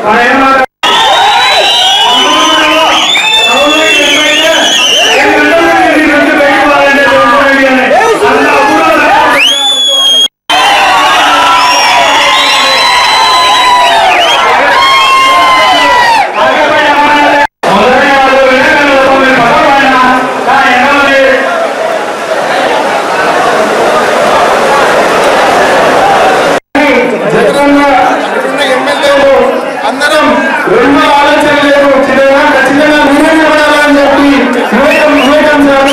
మన ఏమన్నా అందరం రెండు ఆలోచన లేదు చిన్నగా ఖచ్చితంగా మీరే నిలబడాలని చెప్పి వివేకం వివేకం సార్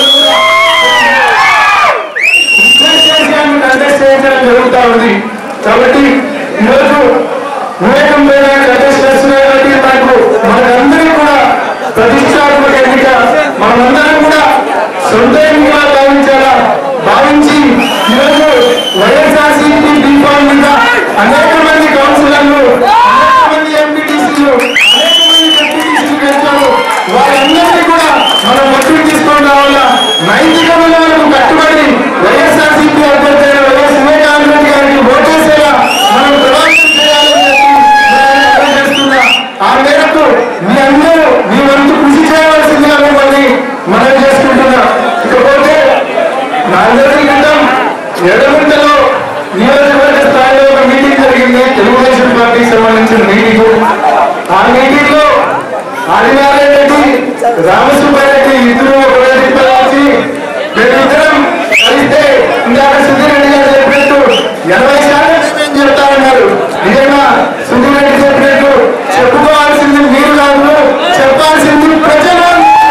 కంటెస్ట్ చేయించడం జరుగుతూ ఉంది కాబట్టి ఈరోజు వివేకం మీద కంటెస్ట్ చేస్తున్నాయి కాబట్టి మనకు మనందరికీ కూడా ప్రతిష్టాత్మక ఎన్నిక మనమందరం కూడా సొంత ఎన్నికగా భావించాలా భావించి ఈరోజు వైఎస్ఆర్సీపీ బీఫామ్ మీద అనేక మంది కౌన్సిలర్లు అనేక మంది ఎంపీటీసీలు అనేక మంది ఎంపీటీసీలు గెలిచారు వారందరినీ కూడా మనం ఒత్తిడి తీసుకొని రావాలా నైతిక విలువలకు కట్టుబడి వైఎస్ఆర్సీపీ అభ్యర్థి అయిన వైఎస్ వివేకానంద రెడ్డి గారికి ఓటేసేలా మనం ప్రభావితం చేయాలని చెప్పి నేను తెలియజేస్తున్నా. ఆ మేరకు మీ అందరూ మీ వంతు కృషి చేయవలసిందిగా మిమ్మల్ని మనం చేసుకుంటున్నా ఇకపోతే నాలుగు రోజుల క్రితం ఎడమింటలో నియోజకవర్గ స్థాయిలో ఒక మీటింగ్ జరిగింది తెలుగుదేశం పార్టీకి సంబంధించిన మీటింగ్ ఆ మీటింగ్ లో ఆదినారాయణ రెడ్డి రామసుబ్బారెడ్డి ఇద్దరు ఒక వేదికపై వచ్చి మేమిద్దరం కలిస్తే ఇందాక సుధీర్ రెడ్డి గారు చెప్పినట్టు ఎనభై శాతం మేము చెప్తా ఉన్నారు నిజంగా సుధీర్ రెడ్డి చెప్పినట్టు చెప్పుకోవాల్సింది మీరు కాదు చెప్పాల్సింది ప్రజలు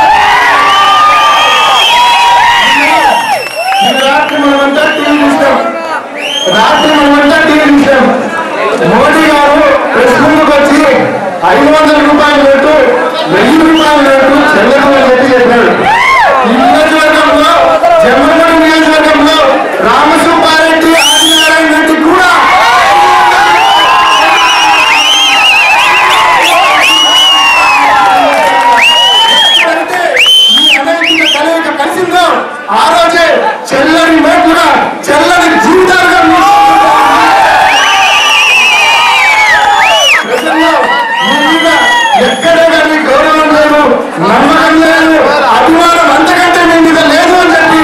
నిన్న రాత్రి మనమంతా టీవీ చూసాం రాత్రి మనమంతా టీవీ చూసాం మోడీ గారు ప్రెస్ ముందుకు వచ్చి ఐదు వందల రూపాయల నోటు వెయ్యి రూపాయల నోటు చెల్లెలు అని చెప్పి చెప్పాడు ఈ నియోజకవర్గంలో జమ్మగూడ నియోజకవర్గంలో రామసుబ్బారెడ్డి ఆదినారాయణ రెడ్డి కూడా ఎప్పుడైతే ఈ అనైతిక కలయిక కలిసిందో ఆ రోజే చెల్లని మేము కూడా చెల్లని జీవితాలుగా మీ ప్రజల్లో మీ మీద ఎక్కడే కానీ గౌరవం లేదు నమ్మకం లేదు అభిమానం అంతకంటే మీ మీద లేదు అని చెప్పి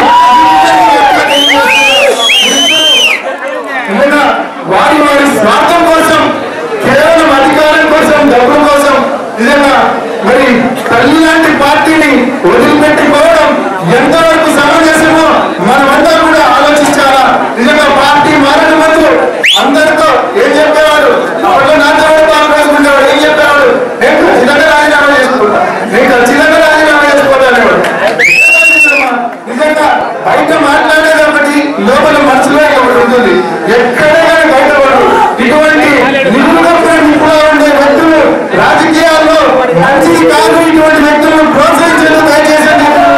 నిజంగా వారి వారి స్వార్థం కోసం కేవలం అధికారం కోసం డబ్బు కోసం నిజంగా మరి తల్లి లాంటి పార్టీని వదిలిపెట్టిపోవడం ఎంతవరకు సమంజసమో మనమంతా కూడా ఆలోచించాలా నిజంగా పార్టీ మారక ముందు అందరితో ఏం చెప్పేవాడు అప్పట్లో నాతో పాల్గొనుకునేవాడు ఏం చెప్పేవాడు నేను ఖచ్చితంగా రాజీనామా చేసుకుంటా నేను ఖచ్చితంగా రాజీనామా చేసుకుంటాను నిజంగా బయట మాట్లాడేది ఒకటి లోపల మనసులో ఒకటి ఉంటుంది ఎక్కడే కానీ బయటపడు ఇటువంటి నిరుగప్పుడు నిపుణులు ఉండే వ్యక్తులు రాజకీయాల్లో మంచిది కాదు ఇటువంటి వ్యక్తులను ప్రోత్సహించడం దయచేసి అని చెప్పి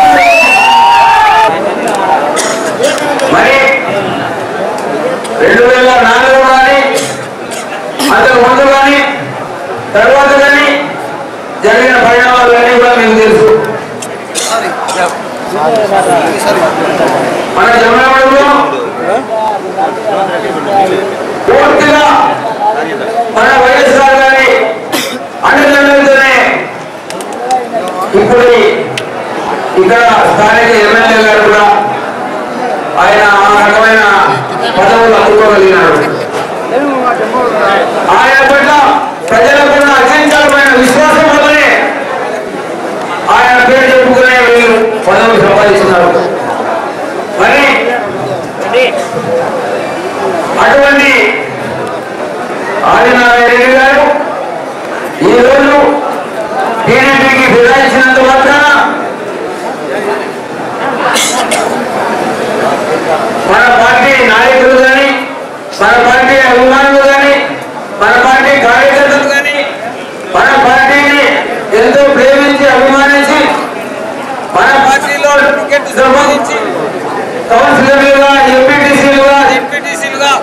మరి రెండు వేల నాలుగు కానీ అంతకు ముందు కానీ తర్వాత కానీ జరిగిన పరిణామాలన్నీ కూడా మీకు తెలుసు మన జమలమడులో పూర్తిగా మన వైఎస్ఆర్ గారి అండదండలతోనే ఇప్పుడు ఇక్కడ స్థానిక ఎమ్మెల్యే గారు కూడా ఆయన ఆ రకమైన పదవులు అందుకోగలిగినాడు ఆయన పట్ల ప్రజలకున్న అత్యంతమైన విశ్వాసం వల్లనే ఆయన పేరు చెప్పుకునే వీళ్ళు పదవులు సంపాదిస్తున్నారు మరి అటువంటి ఆదినారాయణ రెడ్డి గారు ఈరోజు టీడీపీకి ఫిరాయించినంత మాత్రాన మన పార్టీ నాయకులు కానీ మన పార్టీ అభిమానులు కానీ మన పార్టీ కార్యకర్తలు కానీ మన పార్టీని ఎంతో ప్రేమించి అభిమానించి మన పార్టీలో టికెట్ సంపాదించి కౌన్సిలర్లుగా ఎంపీటీసీలుగా ఎంపీటీసీలుగా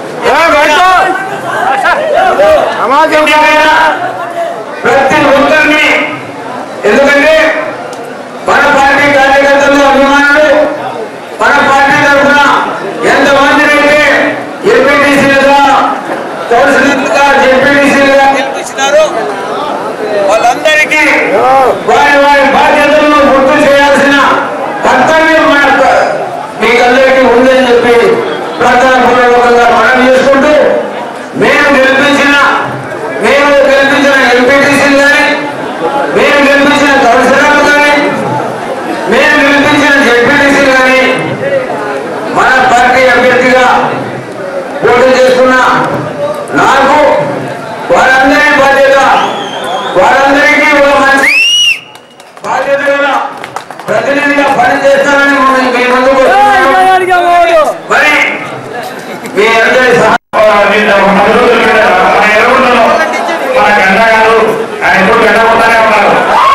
ప్రతి ఒక్కరిని ఎందుకంటే మన పార్టీ కార్యకర్తలు అభిమానులు మన పార్టీ తరఫున ఎంతమందినైతే ఎంపీటీసీలుగా కౌన్సిలర్లుగా జెడ్పీటీసీలుగా వారి వారి బాధ్యతలను గుర్తు చేయాల్సిన కర్తవ్యం మన మీకందరికీ ఉందని చెప్పి ప్రధానపూర్వకంగా మనం చేసుకుంటూ మేము గెలిపించిన మేము గెలిపించిన ఎంపీటీసీలు కానీ మేము గెలిపించిన కౌన్సిలర్లు కానీ మేము గెలిపించిన జెడ్పీటీసీలు కానీ మన పార్టీ అభ్యర్థిగా పోటీ చేస్తున్న నాకు వారందరి బాధ్యత వారందరికీ ఒక మంచి బాధ్యత గల ప్రతినిధిగా పనిచేస్తానని మనం మీ ముందుకు వస్తున్నాను. మరి మీ అందరి సహా మన ఎరువులలో మన గంట గారు ఆయన ఎప్పుడు గంట పోతానే ఉన్నారు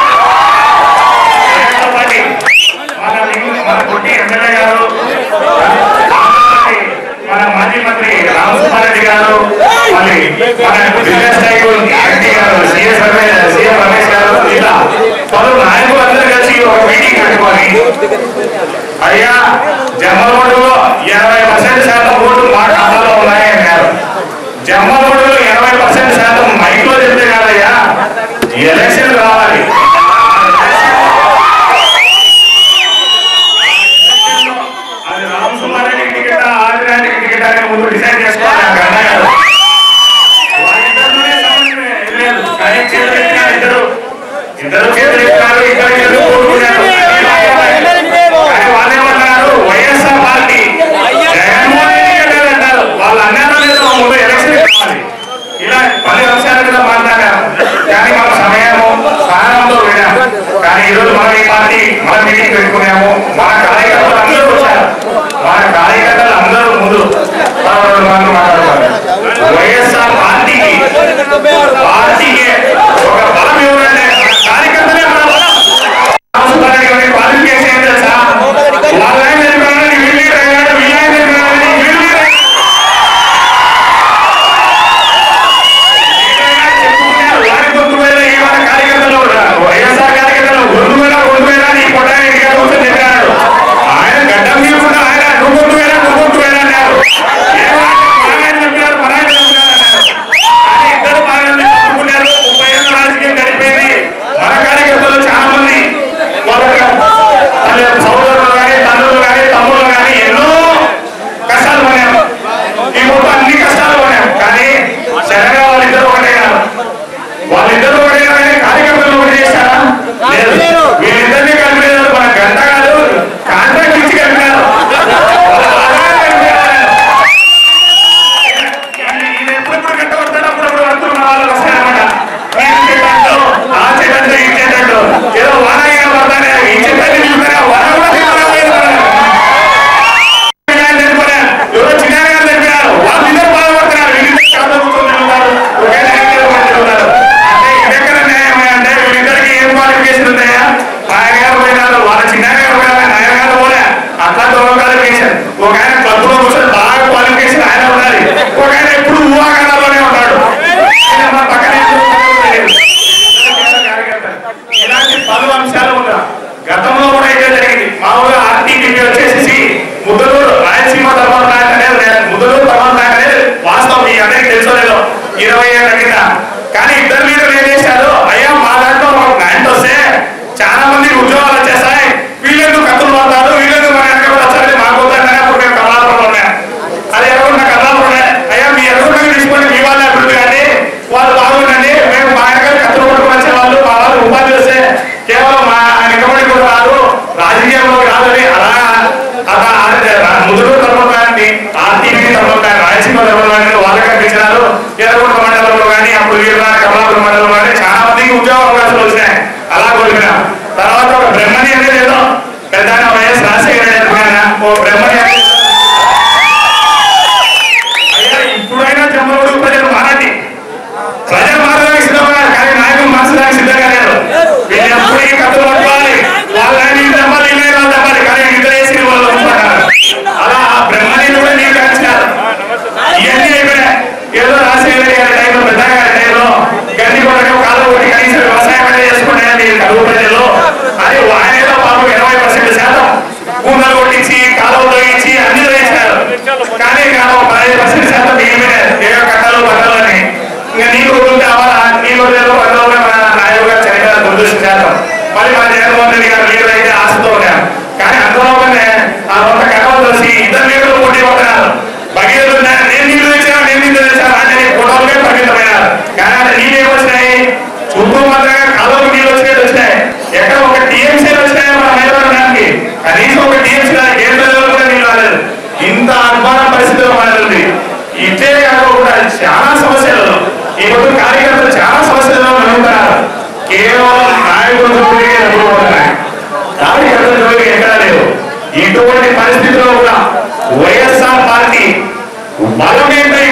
ఆయనతో పాటు మన మిగిలిన మన పుట్టి ఎమ్మెల్యే గారు మన మాజీ మంత్రి రామసుమార్ రెడ్డి గారు మళ్ళీ మన business tycoon MP garu CS Ramesh CM Ramesh garu ఇలా పలువురు నాయకులు అందరూ కలిసి ఒక మీటింగ్ పెట్టుకొని అయ్యా జమ్మలమూడులో ఎనభై పర్సెంట్ శాతం ఓట్లు మా ఖాతాలో ఉన్నాయి అన్నారు జమ్మలమూడులో ఎనభై పర్సెంట్ శాతం మైక్లో చెప్తే కాదయ్యా ఎలక్షన్ రావాలి అది రామసుమారెడ్డికి టికెట్ ఆదిరాజుకి టికెట్ అని ముందు డిసైడ్ చేసుకోవాలి ఆ గంట గారు వాళ్ళిద్దరిలోనే సమన్వయం లేదు. కానీ చేతులు ఎత్తినారు ఇద్దరు ఇద్దరు చేతులు ఎత్తినారు ఇద్దరు ఇద్దరు కోరుకున్నారు కానీ వాళ్ళేమన్నారు వైఎస్ఆర్ పార్టీ జగన్మోహన్ రెడ్డి గారు అంటారు వాళ్ళు అన్నారు లేదు ముందు ఎలక్షన్ కావాలి ఇలా పది అంశాల మీద మాట్లాడారు కానీ మన సమయము స్థానంలో వెళ్ళాము కానీ ఈరోజు మనం ఈ పార్టీ మన మీటింగ్ పెట్టుకున్నాము మన కార్యకర్తలు అందరూ వచ్చారు మన కార్యకర్తలు అందరూ ముందు మనం రెండు మాటలు మాట్లాడుతున్నారు వైఎస్ఆర్ పార్టీకి పార్టీకి ఒక బలం ఇవ్వాలంటే మన కార్యకర్తలే మన బలం రామసుబ్బారెడ్డి గారికి పార్టీ చేసి ఏం తెలుసా వాళ్ళ ఆయన చెప్పారని వీళ్ళు అయ్యాడు వీళ్ళ ఆయన చెప్పారని వీళ్ళు అయ్యాడు. చెప్పుకున్నారు వారి గొంతు మీద ఈ మన కార్యకర్తలు వైఎస్ఆర్ కార్యకర్తలు గొంతు మీద గొంతు మీద నీ కొట్టాయని గారు కూర్చొని చెప్పారు ఆయన గడ్డం తీసుకుంటే ఆయన నువ్వు గొంతు మీద నువ్వు గొంతు మీద అన్నారు ఏమన్నా మన ఆయన చెప్పారు మన ఆయన చెప్పారు అన్నారు కానీ ఇద్దరు నమ్ముతున్నారు కేవలం నాయకుల జోలికి నమ్ముకుంటున్నారు కార్యకర్తల జోలికి ఎక్కడా లేదు ఇటువంటి పరిస్థితిలో కూడా వైఎస్ఆర్ పార్టీ బలమేంటో